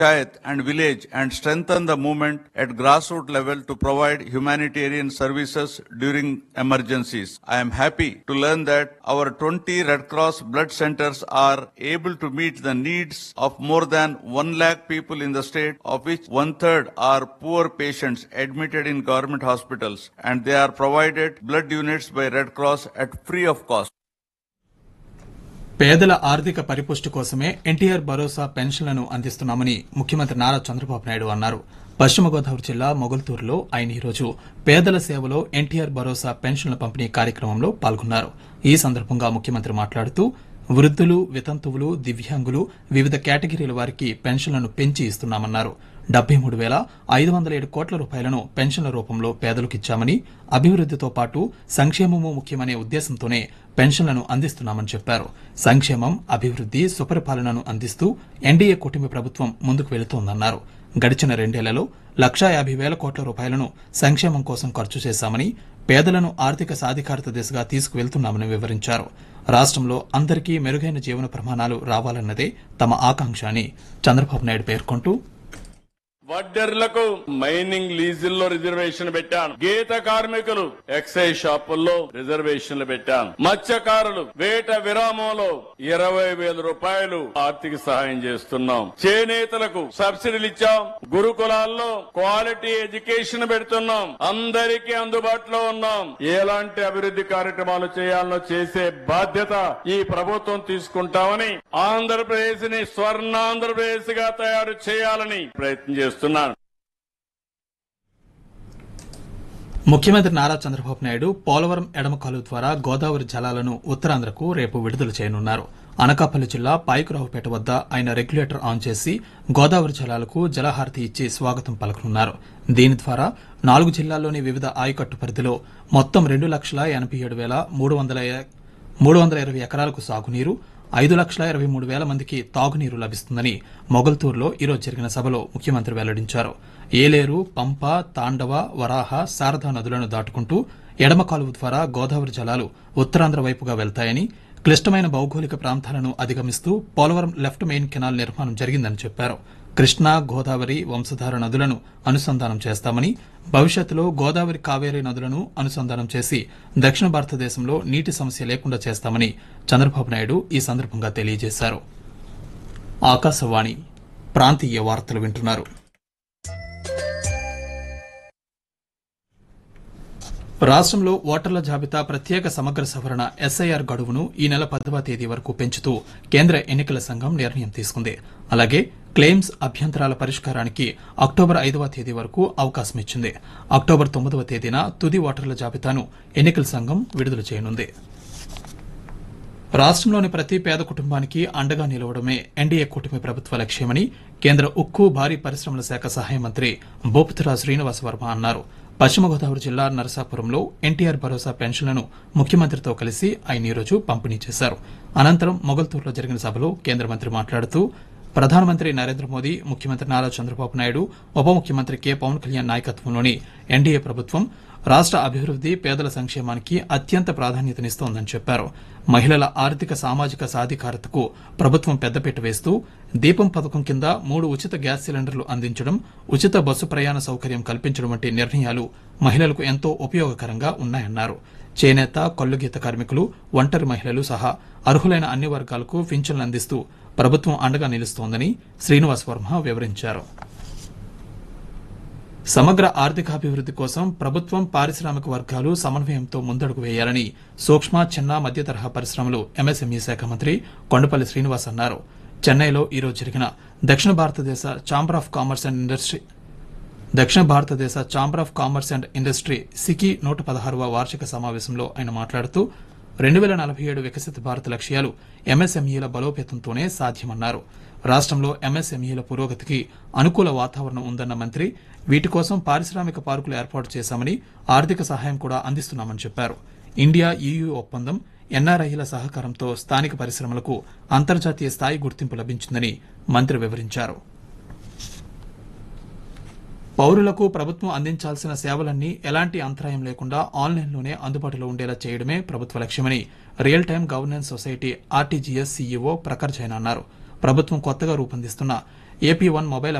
panchayat and village and strengthen the movement at grassroots level to provide humanitarian services during emergencies. I am happy to learn that our 20 Red Cross blood centers are able to meet the needs of more than 1 lakh people in the state, of which one third are poor patients admitted in government hospitals, and they are provided blood units by Red Cross at free of cost. పేదల ఆర్థిక పరిపుష్టి కోసమే ఎన్టీఆర్ భరోసా పెన్షన్లను అందిస్తున్నామని ముఖ్యమంత్రి నారా చంద్రబాబు నాయుడు అన్నారు పశ్చిమ గోదావరి జిల్లా మొగల్తూరులో ఆయన ఈరోజు పేదల సేవలో ఎన్టీఆర్ భరోసా పెన్షన్ల పంపిణీ కార్యక్రమంలో పాల్గొన్నారు ఈ సందర్భంగా ముఖ్యమంత్రి మాట్లాడుతూ వృద్ధులు వితంతువులు దివ్యాంగులు వివిధ కేటగిరీల వారికి పెన్షన్లను పెంచి ఇస్తున్నామన్నారు డెబ్బై మూడు వేల ఐదు వందల ఏడు కోట్ల రూపాయలను పెన్షన్ల రూపంలో పేదలకు ఇచ్చామని అభివృద్దితో పాటు సంక్షేమము ముఖ్యమనే ఉద్దేశంతోనే పెన్షన్లను అందిస్తున్నామని చెప్పారు సంక్షేమం అభివృద్ది సుపరిపాలనను అందిస్తూ ఎన్డీఏ కూటమి ప్రభుత్వం ముందుకు వెళుతోందన్నారు గడిచిన రెండేళ్లలో లక్షా యాభై వేల కోట్ల రూపాయలను సంక్షేమం కోసం ఖర్చు చేశామని పేదలను ఆర్థిక సాధికారత దిశగా తీసుకువెళ్తున్నామని వివరించారు రాష్ట్రంలో అందరికీ మెరుగైన జీవన ప్రమాణాలు రావాలన్నదే తమ ఆకాంక్ష అని చంద్రబాబు నాయుడు పేర్కొంటూ వడ్డెర్లకు మైనింగ్ లీజుల్లో రిజర్వేషన్ పెట్టాను గీత కార్మికులు ఎక్సైజ్ షాపుల్లో రిజర్వేషన్లు పెట్టాను మత్స్యకారులు వేట విరామంలో ఇరవై వేల రూపాయలు ఆర్థిక సహాయం చేస్తున్నాం చేనేతలకు సబ్సిడీలు ఇచ్చాం గురుకులాల్లో క్వాలిటీ ఎడ్యుకేషన్ పెడుతున్నాం అందరికీ అందుబాటులో ఉన్నాం ఎలాంటి అభివృద్ధి కార్యక్రమాలు చేయాలనో చేసే బాధ్యత ఈ ప్రభుత్వం తీసుకుంటామని ఆంధ్రప్రదేశ్ ని స్వర్ణాంధ్రప్రదేశ్ గా తయారు చేయాలని ప్రయత్నం చేస్తున్నాను ముఖ్యమంత్రి నారా చంద్రబాబు నాయుడు పోలవరం ఎడమ కాలువ ద్వారా గోదావరి జలాలను ఉత్తరాంధ్రకు రేపు విడుదల చేయనున్నారు అనకాపల్లి జిల్లా పాయకురావుపేట వద్ద ఆయన రెగ్యులేటర్ ఆన్ చేసి గోదావరి జలాలకు జలహారతి ఇచ్చి స్వాగతం పలకనున్నారు దీని ద్వారా నాలుగు జిల్లాల్లోని వివిధ ఆయకట్టు పరిధిలో మొత్తం రెండు లక్షల ఎనభై ఏడు వేల మూడు వందల మూడు వందల ఇరవై ఎకరాలకు సాగునీరు ఐదు లక్షల ఇరవై మూడు వేల మందికి తాగునీరు లభిస్తుందని మొగల్తూరులో ఈరోజు జరిగిన సభలో ముఖ్యమంత్రి వెల్లడించారు ఏలేరు పంప తాండవ వరాహ శారదా నదులను దాటుకుంటూ ఎడమ కాలువ ద్వారా గోదావరి జలాలు ఉత్తరాంధ్ర వైపుగా వెళ్తాయని క్లిష్టమైన భౌగోళిక ప్రాంతాలను అధిగమిస్తూ పోలవరం లెఫ్ట్ మెయిన్ కెనాల్ నిర్మాణం జరిగిందని చెప్పారు కృష్ణా గోదావరి వంశధార నదులను అనుసంధానం చేస్తామని భవిష్యత్తులో గోదావరి కావేరీ నదులను అనుసంధానం చేసి దక్షిణ భారతదేశంలో నీటి సమస్య లేకుండా చేస్తామని చంద్రబాబు నాయుడు ఈ సందర్భంగా తెలియజేశారు ఆకాశవాణి ప్రాంతీయ వార్తలు వింటున్నారు రాష్ట్రంలో ఓటర్ల జాబితా ప్రత్యేక సమగ్ర సవరణ ఎస్ఐఆర్ గడువును ఈ నెల పదవ తేదీ వరకు పెంచుతూ కేంద్ర ఎన్నికల సంఘం నిర్ణయం తీసుకుంది అలాగే క్లెయిమ్స్ అభ్యంతరాల పరిష్కారానికి అక్టోబర్ ఐదవ తేదీ వరకు అవకాశం ఇచ్చింది అక్టోబర్ తొమ్మిదవ తేదీన తుది ఓటర్ల జాబితాను ఎన్నికల సంఘం విడుదల చేయనుంది రాష్ట్రంలోని ప్రతి పేద కుటుంబానికి అండగా నిలవడమే ఎన్డీఏ కూటమి ప్రభుత్వ లక్ష్యమని కేంద్ర ఉక్కు భారీ పరిశ్రమల శాఖ సహాయ మంత్రి బొప్తురా శ్రీనివాస వర్మ అన్నారు పశ్చిమ గోదావరి జిల్లా నరసాపురంలో ఎన్టీఆర్ భరోసా పెన్షన్లను ముఖ్యమంత్రితో కలిసి ఆయన ఈరోజు పంపిణీ చేశారు అనంతరం మొగల్తూరులో జరిగిన సభలో కేంద్ర మంత్రి మాట్లాడుతూ ప్రధానమంత్రి నరేంద్ర మోదీ ముఖ్యమంత్రి నారా చంద్రబాబు నాయుడు ఉప ముఖ్యమంత్రి కె పవన్ కళ్యాణ్ నాయకత్వంలోని ఎన్డీఏ ప్రభుత్వం రాష్ట అభివృద్ది పేదల సంక్షేమానికి అత్యంత ప్రాధాన్యతనిస్తోందని చెప్పారు మహిళల ఆర్థిక సామాజిక సాధికారతకు ప్రభుత్వం పెద్దపీట వేస్తూ దీపం పథకం కింద మూడు ఉచిత గ్యాస్ సిలిండర్లు అందించడం ఉచిత బస్సు ప్రయాణ సౌకర్యం కల్పించడం వంటి నిర్ణయాలు మహిళలకు ఎంతో ఉపయోగకరంగా ఉన్నాయన్నారు చేనేత కొల్లుగీత కార్మికులు ఒంటరి మహిళలు సహా అర్హులైన అన్ని వర్గాలకు పింఛన్లు అందిస్తూ ప్రభుత్వం అండగా నిలుస్తోందని శ్రీనివాస్ వర్మ వివరించారు సమగ్ర ఆర్థికాభివృద్ది కోసం ప్రభుత్వం పారిశ్రామిక వర్గాలు సమన్వయంతో ముందడుగు వేయాలని సూక్ష్మ చిన్న మధ్య తరహా పరిశ్రమలు ఎంఎస్ఎంఈ శాఖ మంత్రి కొండపల్లి శ్రీనివాస్ అన్నారు చెన్నైలో ఈరోజు జరిగిన దక్షిణ భారతదేశ chamber of commerce and industry దక్షిణ భారతదేశ chamber of commerce and industry సికి నూట పదహారవ వార్షిక సమావేశంలో ఆయన మాట్లాడుతూ రెండు వేల నలభై ఏడు వికసిత భారత్ లక్ష్యాలు ఎంఎస్ఎంఈల బలోపేతంతోనే సాధ్యమన్నారు రాష్ట్రంలో ఎంఎస్ఎంఈల పురోగతికి అనుకూల వాతావరణం ఉందన్న మంత్రి వీటి కోసం పారిశ్రామిక పార్కులు ఏర్పాటు చేశామని ఆర్థిక సహాయం కూడా అందిస్తున్నామని చెప్పారు ఇండియా ఈయూ ఒప్పందం ఎన్ఆర్ఐల సహకారంతో స్థానిక పరిశ్రమలకు అంతర్జాతీయ స్థాయి గుర్తింపు లభించిందని మంత్రి వివరించారు పౌరులకు ప్రభుత్వం అందించాల్సిన సేవలన్నీ ఎలాంటి అంతరాయం లేకుండా ఆన్లైన్లోనే అందుబాటులో ఉండేలా చేయడమే ప్రభుత్వ లక్ష్యమని real time governance society RTGS CEO Prakhar Jain అన్నారు ప్రభుత్వం కొత్తగా రూపొందిస్తున్న ఏపీ వన్ మొబైల్